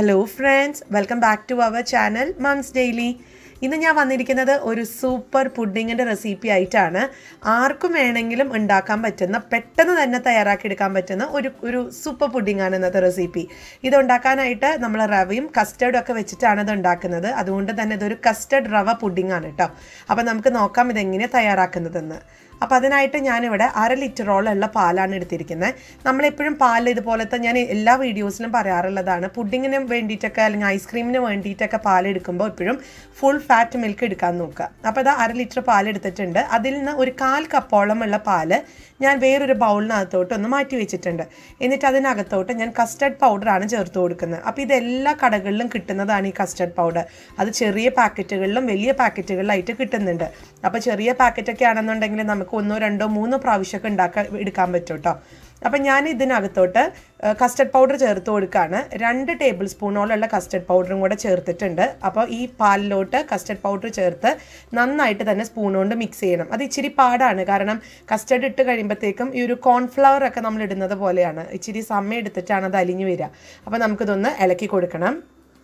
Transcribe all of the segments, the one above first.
hello friends welcome back to our channel Mums Daily ഇന്ന് ഞാൻ വന്നിരിക്കുന്നത് ഒരു സൂപ്പർ പുഡിങ്ങിൻ്റെ റെസിപ്പി ആയിട്ടാണ് ആർക്കും വേണമെങ്കിലും ഉണ്ടാക്കാൻ പറ്റുന്ന പെട്ടെന്ന് തന്നെ തയ്യാറാക്കിയെടുക്കാൻ പറ്റുന്ന ഒരു ഒരു സൂപ്പർ പുഡിങ്ങാണ് ഇന്നത്തെ റെസിപ്പി ഇത് ഉണ്ടാക്കാനായിട്ട് നമ്മൾ റവയും കസ്റ്റർഡും ഒക്കെ വെച്ചിട്ടാണ് ഇത് ഉണ്ടാക്കുന്നത് അതുകൊണ്ട് തന്നെ ഇതൊരു കസ്റ്റർഡ് റവ പുഡിങ്ങാണ് കേട്ടോ അപ്പോൾ നമുക്ക് നോക്കാം ഇതെങ്ങനെ തയ്യാറാക്കുന്നതെന്ന് അപ്പോൾ അതിനായിട്ട് ഞാനിവിടെ അര ലിറ്ററോളമുള്ള പാലാണ് എടുത്തിരിക്കുന്നത് നമ്മളെപ്പോഴും പാൽ ഇതുപോലത്തെ ഞാൻ എല്ലാ വീഡിയോസിലും പറയാറുള്ളതാണ് പുഡിങ്ങിന് വേണ്ടിയിട്ടൊക്കെ അല്ലെങ്കിൽ ഐസ്ക്രീമിന് വേണ്ടിയിട്ടൊക്കെ പാൽ എടുക്കുമ്പോൾ എപ്പോഴും ഫുൾ ഫാറ്റ് മിൽക്ക് എടുക്കാൻ നോക്കുക അപ്പോൾ അത് അര ലിറ്റർ പാൽ എടുത്തിട്ടുണ്ട് അതിൽ നിന്ന് ഒരു കാൽ കപ്പോളം ഉള്ള പാല് ഞാൻ വേറൊരു ബൗളിനകത്തോട്ട് ഒന്ന് മാറ്റി വെച്ചിട്ടുണ്ട് എന്നിട്ട് അതിനകത്തോട്ട് ഞാൻ കസ്റ്റർഡ് പൗഡറാണ് ചേർത്ത് കൊടുക്കുന്നത് അപ്പോൾ ഇത് എല്ലാ കടകളിലും കിട്ടുന്നതാണ് ഈ കസ്റ്റർഡ് പൗഡർ അത് ചെറിയ പാക്കറ്റുകളിലും വലിയ പാക്കറ്റുകളിലായിട്ട് കിട്ടുന്നുണ്ട് അപ്പോൾ ചെറിയ പാക്കറ്റൊക്കെ ആണെന്നുണ്ടെങ്കിൽ നമുക്ക് ഒന്നോ രണ്ടോ മൂന്നോ പ്രാവശ്യമൊക്കെ ഉണ്ടാക്കാൻ എടുക്കാൻ പറ്റും കേട്ടോ അപ്പം ഞാൻ ഇതിനകത്തോട്ട് കസ്റ്റർഡ് പൗഡർ ചേർത്ത് കൊടുക്കുകയാണ് രണ്ട് ടേബിൾ സ്പൂണോളമുള്ള കസ്റ്റർഡ് പൗഡറും കൂടെ ചേർത്തിട്ടുണ്ട് അപ്പോൾ ഈ പാലിലോട്ട് കസ്റ്റർഡ് പൗഡർ ചേർത്ത് നന്നായിട്ട് തന്നെ സ്പൂൺ കൊണ്ട് മിക്സ് ചെയ്യണം അത് ഇച്ചിരി പാടാണ് കാരണം കസ്റ്റർഡ് ഇട്ട് കഴിയുമ്പോഴത്തേക്കും ഈ ഒരു കോൺഫ്ലവർ ഒക്കെ നമ്മൾ ഇടുന്നത് പോലെയാണ് ഇച്ചിരി സമയം എടുത്തിട്ടാണ് അത് അലിഞ്ഞു വരിക അപ്പോൾ നമുക്കിതൊന്ന് ഇളക്കി കൊടുക്കണം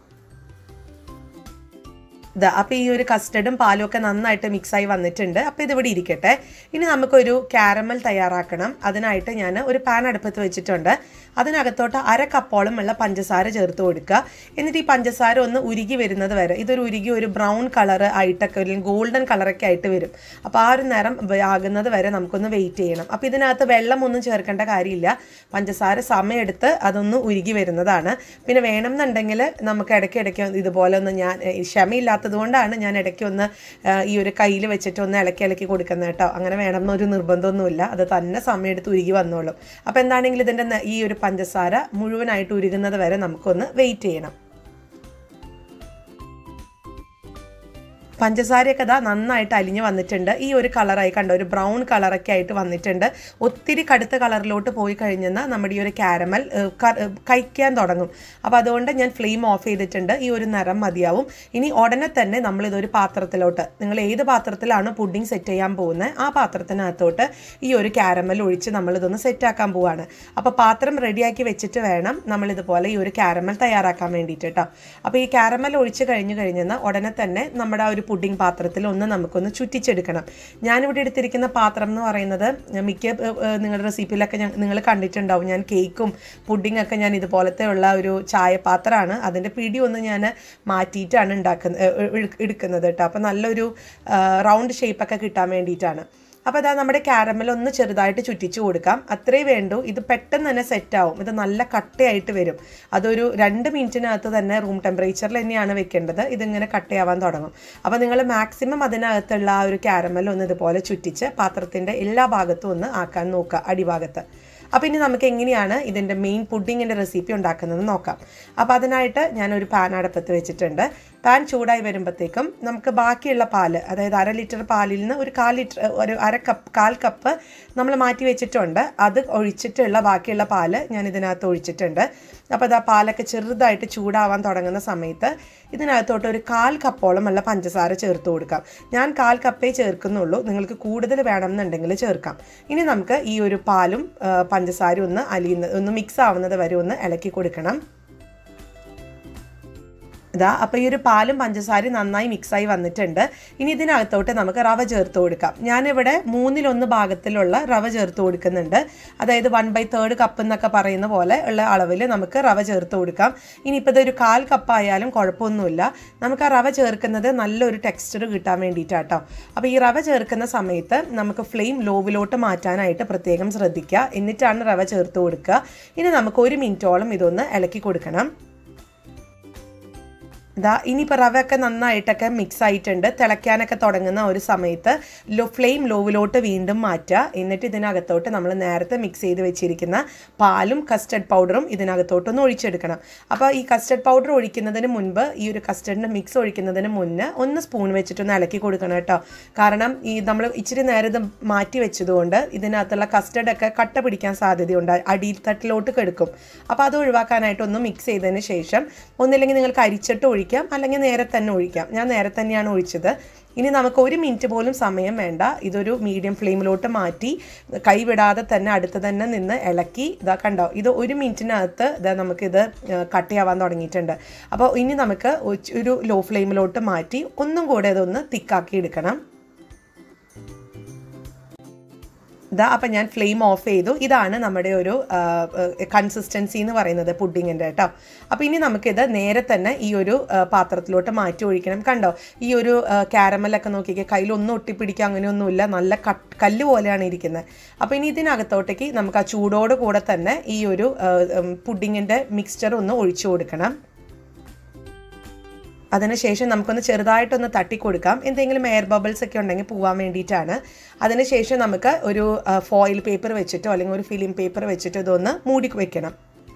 ഇതാ അപ്പോൾ ഈ ഒരു കസ്റ്റർഡും പാലും ഒക്കെ നന്നായിട്ട് മിക്സായി വന്നിട്ടുണ്ട് അപ്പോൾ ഇതിവിടെ ഇരിക്കട്ടെ ഇനി നമുക്കൊരു കാരമൽ തയ്യാറാക്കണം അതിനായിട്ട് ഞാൻ ഒരു പാൻ അടുപ്പത്ത് വെച്ചിട്ടുണ്ട് അതിനകത്തോട്ട് അര കപ്പോളം ഉള്ള പഞ്ചസാര ചേർത്ത് കൊടുക്കുക എന്നിട്ട് ഈ പഞ്ചസാര ഒന്ന് ഉരുകി വരുന്നത് വരെ ഇതൊരു ഉരുകി ഒരു ബ്രൗൺ കളർ ആയിട്ടൊക്കെ അല്ലെങ്കിൽ ഗോൾഡൻ കളറൊക്കെ ആയിട്ട് വരും അപ്പോൾ ആ ഒരു നിറം ആകുന്നത് വരെ നമുക്കൊന്ന് വെയിറ്റ് ചെയ്യണം അപ്പോൾ ഇതിനകത്ത് വെള്ളമൊന്നും ചേർക്കേണ്ട കാര്യമില്ല പഞ്ചസാര സമയമെടുത്ത് അതൊന്ന് ഉരുകി വരുന്നതാണ് പിന്നെ വേണമെന്നുണ്ടെങ്കിൽ നമുക്ക് ഇടയ്ക്ക് ഇടയ്ക്ക് ഇതുപോലെ ഒന്ന് ഞാൻ ക്ഷമയില്ലാത്ത കൊണ്ടാണ് ഞാൻ ഇടയ്ക്ക് ഒന്ന് ഈ ഒരു കയ്യിൽ വെച്ചിട്ട് ഒന്ന് ഇളക്കി ഇളക്കി കൊടുക്കുന്നത് കേട്ടോ അങ്ങനെ വേണമെന്നൊരു നിർബന്ധമൊന്നുമില്ല അത് തന്നെ സമയമെടുത്ത് ഉരുകി വന്നോളും അപ്പോൾ എന്താണെങ്കിലും ഇതിൻ്റെ ഈ ഒരു പഞ്ചസാര മുഴുവനായിട്ട് ഉരുകുന്നത് വരെ നമുക്കൊന്ന് വെയിറ്റ് ചെയ്യണം പഞ്ചസാരയൊക്കെ ഇതാ നന്നായിട്ട് അലിഞ്ഞ് വന്നിട്ടുണ്ട് ഈ ഒരു കളറായി കണ്ട ഒരു ബ്രൗൺ കളറൊക്കെ ആയിട്ട് വന്നിട്ടുണ്ട് ഒത്തിരി കടുത്ത കളറിലോട്ട് പോയി കഴിഞ്ഞാൽ നമ്മുടെ ഈ ഒരു കാരമൽ കഴിക്കാൻ തുടങ്ങും അപ്പോൾ അതുകൊണ്ട് ഞാൻ ഫ്ലെയിം ഓഫ് ചെയ്തിട്ടുണ്ട് ഈ ഒരു നിറം മതിയാവും ഇനി ഉടനെ തന്നെ നമ്മളിതൊരു പാത്രത്തിലോട്ട് നിങ്ങൾ ഏത് പാത്രത്തിലാണ് പുഡിംഗ് സെറ്റ് ചെയ്യാൻ പോകുന്നത് ആ പാത്രത്തിനകത്തോട്ട് ഈ ഒരു കാരമൽ ഒഴിച്ച് നമ്മളിതൊന്ന് സെറ്റാക്കാൻ പോവാണ് അപ്പോൾ പാത്രം റെഡിയാക്കി വെച്ചിട്ട് വേണം നമ്മളിതുപോലെ ഈ ഒരു കാരമൽ തയ്യാറാക്കാൻ വേണ്ടിയിട്ട് കേട്ടോ അപ്പോൾ ഈ കാരമൽ ഒഴിച്ച് കഴിഞ്ഞ് കഴിഞ്ഞാൽ ഉടനെ തന്നെ നമ്മുടെ ആ ഒരു പുഡിംഗ് പാത്രത്തിൽ ഒന്ന് നമുക്കൊന്ന് ചുറ്റിച്ചെടുക്കണം ഞാനിവിടെ എടുത്തിരിക്കുന്ന പാത്രം എന്ന് പറയുന്നത് മിക്ക നിങ്ങളുടെ റെസിപ്പിയിലൊക്കെ ഞാൻ നിങ്ങൾ കണ്ടിട്ടുണ്ടാവും ഞാൻ കേക്കും പുഡിംഗ് ഒക്കെ ഞാൻ ഇതുപോലത്തെ ഉള്ള ഒരു ചായപാത്രമാണ് അതിൻ്റെ പിടി ഒന്ന് ഞാൻ മാറ്റിയിട്ടാണ് ഉണ്ടാക്കുന്നത് എടുക്കുന്നത് കേട്ടോ അപ്പോൾ നല്ലൊരു റൗണ്ട് ഷേപ്പൊക്കെ കിട്ടാൻ വേണ്ടിയിട്ടാണ് അപ്പോൾ അതാ നമ്മുടെ കാരമൽ ഒന്ന് ചെറുതായിട്ട് ചുറ്റിച്ചു കൊടുക്കാം അത്രേ വേണ്ടൂ ഇത് പെട്ടെന്ന് തന്നെ സെറ്റാവും ഇത് നല്ല കട്ടയായിട്ട് വരും അതൊരു രണ്ട് മിനിറ്റിനകത്ത് തന്നെ റൂം ടെമ്പറേച്ചറിൽ തന്നെയാണ് വെക്കേണ്ടത് ഇതിങ്ങനെ കട്ടയാവാൻ തുടങ്ങും അപ്പോൾ നിങ്ങൾ മാക്സിമം അതിനകത്തുള്ള ആ ഒരു കാരമൽ ഒന്ന് ഇതുപോലെ ചുറ്റിച്ച് പാത്രത്തിൻ്റെ എല്ലാ ഭാഗത്തും ഒന്ന് ആക്കാൻ നോക്കുക അടിഭാഗത്ത് അപ്പോൾ ഇനി നമുക്ക് എങ്ങനെയാണ് ഇതിൻ്റെ മെയിൻ പുഡിങ്ങിൻ്റെ റെസിപ്പി ഉണ്ടാക്കുന്നത് നോക്കാം അപ്പോൾ അതിനായിട്ട് ഞാനൊരു പാൻ അടുപ്പത്ത് വെച്ചിട്ടുണ്ട് പാൻ ചൂടായി വരുമ്പോഴത്തേക്കും നമുക്ക് ബാക്കിയുള്ള പാല് അതായത് അര ലിറ്റർ പാലിൽ നിന്ന് ഒരു കാൽ ലിറ്റർ ഒരു അര കപ്പ് കാൽ കപ്പ് നമ്മൾ മാറ്റി വെച്ചിട്ടുണ്ട് അത് ഒഴിച്ചിട്ടുള്ള ബാക്കിയുള്ള പാല് ഞാൻ ഇതിനകത്ത് ഒഴിച്ചിട്ടുണ്ട് അപ്പോൾ അത് ആ പാലൊക്കെ ചെറുതായിട്ട് ചൂടാവാൻ തുടങ്ങുന്ന സമയത്ത് ഇതിനകത്തോട്ട് ഒരു കാൽ കപ്പോളം ഉള്ള പഞ്ചസാര ചേർത്ത് കൊടുക്കാം ഞാൻ കാൽ കപ്പേ ചേർക്കുന്നുള്ളൂ നിങ്ങൾക്ക് കൂടുതൽ വേണമെന്നുണ്ടെങ്കിൽ ചേർക്കാം ഇനി നമുക്ക് ഈ ഒരു പാലും പഞ്ചസാര ഒന്ന് അലിയുന്ന ഒന്ന് മിക്സ് ആവുന്നത് വരെ ഒന്ന് ഇളക്കി കൊടുക്കണം ഇതാ അപ്പോൾ ഈ ഒരു പാലും പഞ്ചസാരയും നന്നായി മിക്സായി വന്നിട്ടുണ്ട് ഇനി ഇതിനകത്തോട്ട് നമുക്ക് റവ ചേർത്ത് കൊടുക്കാം ഞാനിവിടെ മൂന്നിലൊന്ന് ഭാഗത്തിലുള്ള റവ ചേർത്ത് കൊടുക്കുന്നുണ്ട് അതായത് വൺ ബൈ തേർഡ് കപ്പ് എന്നൊക്കെ പറയുന്ന പോലെ ഉള്ള അളവിൽ നമുക്ക് റവ ചേർത്ത് കൊടുക്കാം ഇനിയിപ്പോൾ ഇതൊരു കാൽ കപ്പ് ആയാലും കുഴപ്പമൊന്നുമില്ല നമുക്ക് ആ റവ ചേർക്കുന്നത് നല്ലൊരു ടെക്സ്ചർ കിട്ടാൻ വേണ്ടിയിട്ടാട്ടോ അപ്പോൾ ഈ റവ ചേർക്കുന്ന സമയത്ത് നമുക്ക് ഫ്ലെയിം ലോവിലോട്ട് മാറ്റാനായിട്ട് പ്രത്യേകം ശ്രദ്ധിക്കുക എന്നിട്ടാണ് റവ ചേർത്ത് കൊടുക്കുക ഇനി നമുക്ക് ഒരു മിനിറ്റോളം ഇതൊന്ന് ഇളക്കി കൊടുക്കണം ഇതാ ഇനിയിപ്പോൾ റവയൊക്കെ നന്നായിട്ടൊക്കെ മിക്സ് ആയിട്ടുണ്ട് തിളയ്ക്കാനൊക്കെ തുടങ്ങുന്ന ഒരു സമയത്ത് ലോ ഫ്ലെയിം ലോവിലോട്ട് വീണ്ടും മാറ്റുക എന്നിട്ട് ഇതിനകത്തോട്ട് നമ്മൾ നേരത്തെ മിക്സ് ചെയ്ത് വെച്ചിരിക്കുന്ന പാലും കസ്റ്റർഡ് പൗഡറും ഇതിനകത്തോട്ടൊന്ന് ഒഴിച്ചെടുക്കണം അപ്പോൾ ഈ കസ്റ്റർഡ് പൗഡർ ഒഴിക്കുന്നതിന് മുൻപ് ഈ ഒരു കസ്റ്റർഡിൻ്റെ മിക്സ് ഒഴിക്കുന്നതിന് മുന്നേ ഒന്ന് സ്പൂൺ വെച്ചിട്ടൊന്ന് ഇളക്കി കൊടുക്കണം കേട്ടോ കാരണം ഈ നമ്മൾ ഇച്ചിരി നേരം ഇത് മാറ്റി വെച്ചതുകൊണ്ട് ഇതിനകത്തുള്ള കസ്റ്റർഡൊക്കെ കട്ട പിടിക്കാൻ സാധ്യതയുണ്ട് അടിയിൽ തട്ടിലോട്ട് കെടുക്കും അപ്പോൾ അത് ഒഴിവാക്കാനായിട്ട് ഒന്ന് മിക്സ് ചെയ്തതിന് ശേഷം ഒന്നില്ലെങ്കിൽ നിങ്ങൾക്ക് അരിച്ചിട്ട് ഒഴിക്കാം അല്ലെങ്കിൽ നേരെ തന്നെ ഒഴിക്കാം ഞാൻ നേരെ തന്നെയാണ് ഒഴിച്ചത് ഇനി നമുക്ക് ഒരു മിനിറ്റ് പോലും സമയം വേണ്ട ഇതൊരു മീഡിയം ഫ്ലെയിമിലോട്ട് മാറ്റി കൈ വിടാതെ തന്നെ അടുത്ത് തന്നെ നിന്ന് ഇളക്കി ഇതാ കണ്ടോ ഇത് ഒരു മിനിറ്റിനകത്ത് ഇതാ നമുക്കിത് കട്ട് ചെയ്യാൻ തുടങ്ങിയിട്ടുണ്ട് അപ്പോൾ ഇനി നമുക്ക് ഒരു ലോ ഫ്ലെയിമിലോട്ട് മാറ്റി ഒന്നും കൂടെ ഇതൊന്ന് തിക്കാക്കി എടുക്കണം ഇതാ അപ്പം ഞാൻ ഫ്ലെയിം ഓഫ് ചെയ്തു ഇതാണ് നമ്മുടെ ഒരു കൺസിസ്റ്റൻസി എന്ന് പറയുന്നത് പുഡിങ്ങിൻ്റെ കേട്ടോ അപ്പോൾ ഇനി നമുക്കിത് നേരെ തന്നെ ഈ ഒരു പാത്രത്തിലോട്ട് മാറ്റി ഒഴിക്കണം കണ്ടോ ഈ ഒരു ക്യാരമലൊക്കെ നോക്കിക്കേ കയ്യിലൊന്നും ഒട്ടിപ്പിടിക്കുക അങ്ങനെയൊന്നുമില്ല നല്ല കല്ല് പോലെയാണ് ഇരിക്കുന്നത് അപ്പോൾ ഇനി ഇതിനകത്തോട്ടേക്ക് നമുക്ക് ആ ചൂടോട് കൂടെ തന്നെ ഈ ഒരു പുഡിങ്ങിൻ്റെ മിക്സ്ചർ ഒന്ന് ഒഴിച്ചു കൊടുക്കണം അതിനുശേഷം നമുക്കൊന്ന് ചെറുതായിട്ടൊന്ന് തട്ടിക്കൊടുക്കാം എന്തെങ്കിലും എയർ ബബിൾസ് ഒക്കെ ഉണ്ടെങ്കിൽ പോകാൻ വേണ്ടിയിട്ടാണ് അതിനുശേഷം നമുക്ക് ഒരു ഫോയിൽ പേപ്പർ വെച്ചിട്ടോ അല്ലെങ്കിൽ ഒരു ഫിലിം പേപ്പർ വെച്ചിട്ടോ ഇതൊന്ന് മൂടി വെക്കണം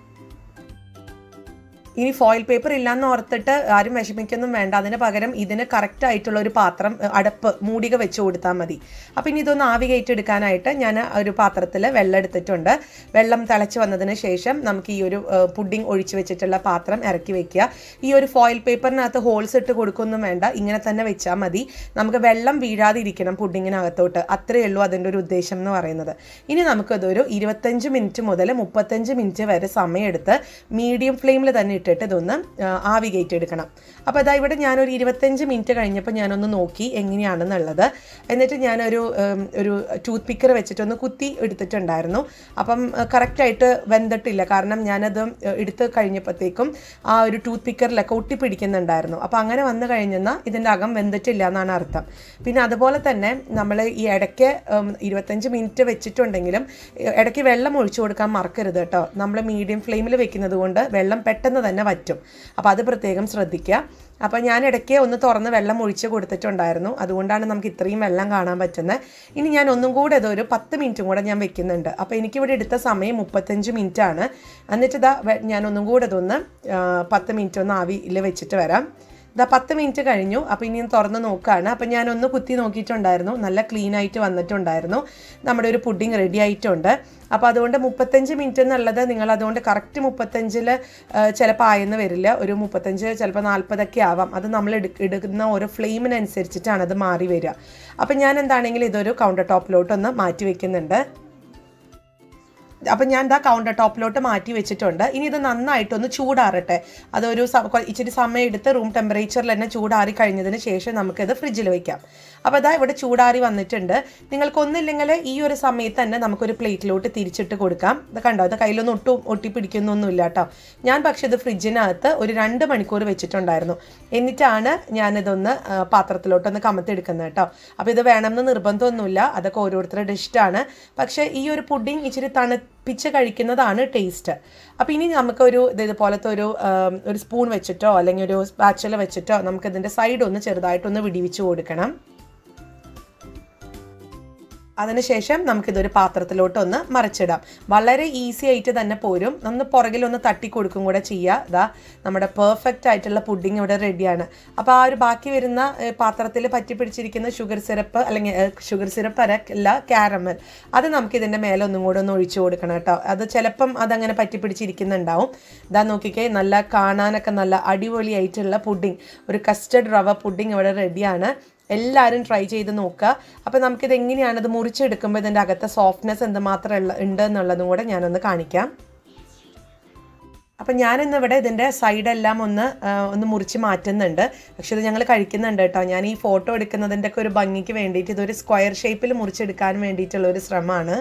ഇനി ഫോയിൽ പേപ്പർ ഇല്ലാന്ന് ഓർത്തിട്ട് ആരും വിഷമിക്കൊന്നും വേണ്ട അതിന് പകരം ഇതിന് കറക്റ്റ് ആയിട്ടുള്ള ഒരു പാത്രം അടപ്പ് മൂടിക വെച്ച് കൊടുത്താൽ മതി അപ്പം ഇനി ഇതൊന്ന് ആവി കയറ്റെടുക്കാനായിട്ട് ഞാൻ ഒരു പാത്രത്തിൽ വെള്ളം എടുത്തിട്ടുണ്ട് വെള്ളം തിളച്ച് വന്നതിന് ശേഷം നമുക്ക് ഈ ഒരു പുഡിംഗ് ഒഴിച്ച് വെച്ചിട്ടുള്ള പാത്രം ഇറക്കി വെക്കുക ഈ ഒരു ഫോയിൽ പേപ്പറിനകത്ത് ഹോൾസ് ഇട്ട് കൊടുക്കൊന്നും വേണ്ട ഇങ്ങനെ തന്നെ വെച്ചാൽ മതി നമുക്ക് വെള്ളം വീഴാതിരിക്കണം പുഡിങ്ങിനകത്തോട്ട് അത്രയേ ഉള്ളൂ അതിൻ്റെ ഒരു ഉദ്ദേശം എന്ന് പറയുന്നത് ഇനി നമുക്കതൊരു ഇരുപത്തഞ്ച് മിനിറ്റ് മുതൽ മുപ്പത്തഞ്ച് മിനിറ്റ് വരെ സമയമെടുത്ത് മീഡിയം ഫ്ലെയിമിൽ തന്നെ ഇട്ടിട്ട് ഇതൊന്ന് ആവി കയറ്റി എടുക്കണം അപ്പോൾ അതാ ഇവിടെ ഞാനൊരു ഇരുപത്തഞ്ച് മിനിറ്റ് കഴിഞ്ഞപ്പോൾ ഞാനൊന്ന് നോക്കി എങ്ങനെയാണെന്നുള്ളത് എന്നിട്ട് ഞാനൊരു ഒരു ടൂത്ത് പിക്കർ വെച്ചിട്ടൊന്ന് കുത്തി എടുത്തിട്ടുണ്ടായിരുന്നു അപ്പം കറക്റ്റായിട്ട് വെന്തിട്ടില്ല കാരണം ഞാനത് എടുത്ത് കഴിഞ്ഞപ്പോഴത്തേക്കും ആ ഒരു ടൂത്ത് പിക്കറിലൊക്കെ ഒട്ടിപ്പിടിക്കുന്നുണ്ടായിരുന്നു അപ്പോൾ അങ്ങനെ വന്നു കഴിഞ്ഞെന്നാൽ ഇതിൻ്റെ അകം വെന്തിട്ടില്ല എന്നാണ് അർത്ഥം പിന്നെ അതുപോലെ തന്നെ നമ്മൾ ഈ ഇടയ്ക്ക് ഇരുപത്തഞ്ച് മിനിറ്റ് വെച്ചിട്ടുണ്ടെങ്കിലും ഇടയ്ക്ക് വെള്ളം ഒഴിച്ചു കൊടുക്കാൻ മറക്കരുത് കേട്ടോ നമ്മൾ മീഡിയം ഫ്ലെയിമിൽ വെക്കുന്നത് കൊണ്ട് വെള്ളം പെട്ടെന്ന് തന്നെ വറ്റും അപ്പോൾ അത് പ്രത്യേകം ശ്രദ്ധിക്കുക അപ്പോൾ ഞാൻ ഇടയ്ക്ക് ഒന്ന് തുറന്ന് വെള്ളം ഒഴിച്ച് കൊടുത്തിട്ടുണ്ടായിരുന്നു അതുകൊണ്ടാണ് നമുക്ക് ഇത്രയും വെള്ളം കാണാൻ പറ്റുന്നത് ഇനി ഞാൻ ഒന്നും കൂടെ ഇതൊരു പത്ത് മിനിറ്റും കൂടെ ഞാൻ വെക്കുന്നുണ്ട് അപ്പോൾ എനിക്കിവിടെ എടുത്ത സമയം മുപ്പത്തഞ്ച് മിനിറ്റ് ആണ് എന്നിട്ട് ഇതാ ഞാൻ ഒന്നും കൂടെ ഇതൊന്ന് പത്ത് മിനിറ്റ് ഒന്ന് ആവിയിൽ വെച്ചിട്ട് വരാം ഇതാ പത്ത് മിനിറ്റ് കഴിഞ്ഞു അപ്പോൾ ഇനി തുറന്ന് നോക്കുകയാണ് അപ്പോൾ ഞാനൊന്ന് കുത്തി നോക്കിയിട്ടുണ്ടായിരുന്നു നല്ല ക്ലീൻ ആയിട്ട് വന്നിട്ടുണ്ടായിരുന്നു നമ്മുടെ ഒരു പുഡിങ് റെഡി ആയിട്ടുണ്ട് അപ്പോൾ അതുകൊണ്ട് മുപ്പത്തഞ്ച് മിനിറ്റ് എന്നുള്ളത് നിങ്ങൾ അതുകൊണ്ട് കറക്റ്റ് മുപ്പത്തഞ്ചിൽ ചിലപ്പോൾ ആയെന്ന് വരില്ല ഒരു മുപ്പത്തഞ്ച് ചിലപ്പോൾ നാൽപ്പതൊക്കെ ആവാം അത് നമ്മൾ എടുക്കുന്ന ഓരോ ഫ്ലെയിമിനനുസരിച്ചിട്ടാണ് അത് മാറി വരിക അപ്പോൾ ഞാൻ എന്താണെങ്കിലും ഇതൊരു കൗണ്ടർ ടോപ്പിലോട്ടൊന്ന് മാറ്റി വെക്കുന്നുണ്ട് അപ്പം ഞാൻ എന്താ കൗണ്ടർ ടോപ്പിലോട്ട് മാറ്റി വെച്ചിട്ടുണ്ട് ഇനി ഇത് നന്നായിട്ടൊന്ന് ചൂടാറട്ടെ അതൊരു ഇച്ചിരി സമയം എടുത്ത് റൂം ടെമ്പറേച്ചറിൽ തന്നെ ചൂടാറി കഴിഞ്ഞതിന് ശേഷം നമുക്കിത് ഫ്രിഡ്ജിൽ വെക്കാം അപ്പോൾ അതാ ഇവിടെ ചൂടാറി വന്നിട്ടുണ്ട് നിങ്ങൾക്കൊന്നില്ലെങ്കിൽ ഈ ഒരു സമയത്ത് തന്നെ നമുക്കൊരു പ്ലേറ്റിലോട്ട് തിരിച്ചിട്ട് കൊടുക്കാം ഇത് കണ്ടോ അത് കയ്യിലൊന്നും ഒട്ടും ഒട്ടിപ്പിടിക്കുന്നൊന്നുമില്ല കേട്ടോ ഞാൻ പക്ഷേ ഇത് ഫ്രിഡ്ജിനകത്ത് ഒരു രണ്ട് മണിക്കൂർ വെച്ചിട്ടുണ്ടായിരുന്നു എന്നിട്ടാണ് ഞാനിതൊന്ന് പാത്രത്തിലോട്ടൊന്ന് കമത്തെടുക്കുന്നത് കേട്ടോ അപ്പോൾ ഇത് വേണമെന്ന് നിർബന്ധമൊന്നുമില്ല അതൊക്കെ ഓരോരുത്തരുടെ ഇഷ്ടമാണ് പക്ഷേ ഈ ഒരു പുഡിങ് ഇച്ചിരി തണുപ്പിച്ച് കഴിക്കുന്നതാണ് ടേസ്റ്റ് അപ്പോൾ ഇനി നമുക്കൊരു ഇതുപോലത്തെ ഒരു ഒരു സ്പൂൺ വെച്ചിട്ടോ അല്ലെങ്കിൽ ഒരു സ്പാച്ചല വെച്ചിട്ടോ നമുക്കിതിൻ്റെ സൈഡ് ഒന്ന് ചെറുതായിട്ടൊന്ന് വിടിവിച്ച് കൊടുക്കണം അതിനുശേഷം നമുക്കിതൊരു പാത്രത്തിലോട്ട് ഒന്ന് മറിച്ചിടാം വളരെ ഈസി ആയിട്ട് തന്നെ പോരും ഒന്ന് പുറകിലൊന്ന് തട്ടി കൊടുക്കും കൂടെ ചെയ്യുക ഇതാ നമ്മുടെ പെർഫെക്റ്റ് ആയിട്ടുള്ള പുഡിങ് ഇവിടെ റെഡിയാണ് അപ്പോൾ ആ ഒരു ബാക്കി വരുന്ന പാത്രത്തിൽ പറ്റി പിടിച്ചിരിക്കുന്ന ഷുഗർ സിറപ്പ് അല്ലെങ്കിൽ ഷുഗർ സിറപ്പ് അല്ല ക്യാരമൽ അത് നമുക്ക് ഇതിൻ്റെ മേലെ ഒന്നും കൂടെ ഒന്ന് ഒഴിച്ചു കൊടുക്കണം കേട്ടോ അത് ചിലപ്പം അതങ്ങനെ പറ്റി പിടിച്ചിരിക്കുന്നുണ്ടാവും ഇതാ നോക്കിക്കേ നല്ല കാണാനൊക്കെ നല്ല അടിപൊളിയായിട്ടുള്ള പുഡിങ് ഒരു കസ്റ്റർഡ് റവ പുഡിങ് ഇവിടെ റെഡിയാണ് എല്ലാവരും ട്രൈ ചെയ്ത് നോക്കുക അപ്പോൾ നമുക്കിത് എങ്ങനെയാണ് ഇത് മുറിച്ചെടുക്കുമ്പോൾ ഇതിൻ്റെ അകത്തെ സോഫ്റ്റ്നെസ് എന്തുമാത്രം ഉള്ള ഉണ്ട് എന്നുള്ളതും കൂടെ ഞാനൊന്ന് കാണിക്കാം അപ്പം ഞാനിന്നിവിടെ ഇതിൻ്റെ സൈഡെല്ലാം ഒന്ന് ഒന്ന് മുറിച്ച് മാറ്റുന്നുണ്ട് പക്ഷെ ഇത് ഞങ്ങൾ കഴിക്കുന്നുണ്ട് കേട്ടോ ഞാൻ ഈ ഫോട്ടോ എടുക്കുന്നതിൻ്റെ ഒക്കെ ഒരു ഭംഗിക്ക് വേണ്ടിയിട്ട് ഇതൊരു സ്ക്വയർ ഷേപ്പിൽ മുറിച്ചെടുക്കാൻ വേണ്ടിയിട്ടുള്ള ഒരു ശ്രമമാണ്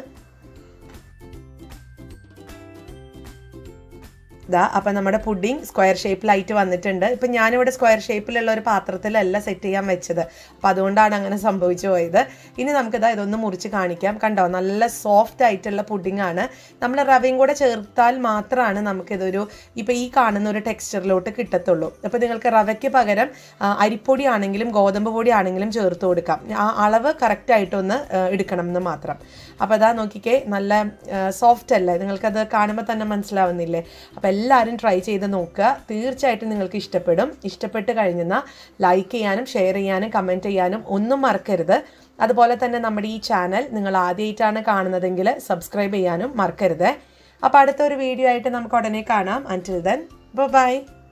ഇതാ അപ്പം നമ്മുടെ പുഡിങ് സ്ക്വയർ ഷേപ്പിലായിട്ട് വന്നിട്ടുണ്ട് ഇപ്പം ഞാനിവിടെ സ്ക്വയർ ഷേപ്പിലുള്ള ഒരു പാത്രത്തിലല്ല സെറ്റ് ചെയ്യാൻ വെച്ചത് അപ്പം അതുകൊണ്ടാണ് അങ്ങനെ സംഭവിച്ചു പോയത് ഇനി നമുക്കിതാ ഇതൊന്ന് മുറിച്ച് കാണിക്കാം കണ്ടോ നല്ല സോഫ്റ്റ് ആയിട്ടുള്ള പുഡിംഗ് ആണ് നമ്മൾ റവയും കൂടെ ചേർത്താൽ മാത്രമാണ് നമുക്കിതൊരു ഇപ്പം ഈ കാണുന്ന ഒരു ടെക്സ്ചറിലോട്ട് കിട്ടത്തുള്ളൂ അപ്പോൾ നിങ്ങൾക്ക് റവയ്ക്ക് പകരം അരിപ്പൊടി ആണെങ്കിലും ഗോതമ്പ് പൊടി ആണെങ്കിലും ചേർത്ത് കൊടുക്കാം ആ അളവ് കറക്റ്റായിട്ടൊന്ന് എടുക്കണം എന്ന് മാത്രം അപ്പോൾ അതാ നോക്കിക്കേ നല്ല സോഫ്റ്റ് അല്ലേ നിങ്ങൾക്കത് കാണുമ്പോൾ തന്നെ മനസ്സിലാവുന്നില്ലേ അപ്പോൾ എല്ലാവരും ട്രൈ ചെയ്ത് നോക്കുക തീർച്ചയായിട്ടും നിങ്ങൾക്ക് ഇഷ്ടപ്പെടും ഇഷ്ടപ്പെട്ട് കഴിഞ്ഞെന്നാൽ ലൈക്ക് ചെയ്യാനും ഷെയർ ചെയ്യാനും കമൻറ്റ് ചെയ്യാനും ഒന്നും മറക്കരുത് അതുപോലെ തന്നെ നമ്മുടെ ഈ ചാനൽ നിങ്ങൾ ആദ്യമായിട്ടാണ് കാണുന്നതെങ്കിൽ സബ്സ്ക്രൈബ് ചെയ്യാനും മറക്കരുത് അപ്പോൾ അടുത്തൊരു വീഡിയോ ആയിട്ട് നമുക്ക് ഉടനെ കാണാം അൻറ്റിൽ ദെൻ ബൈ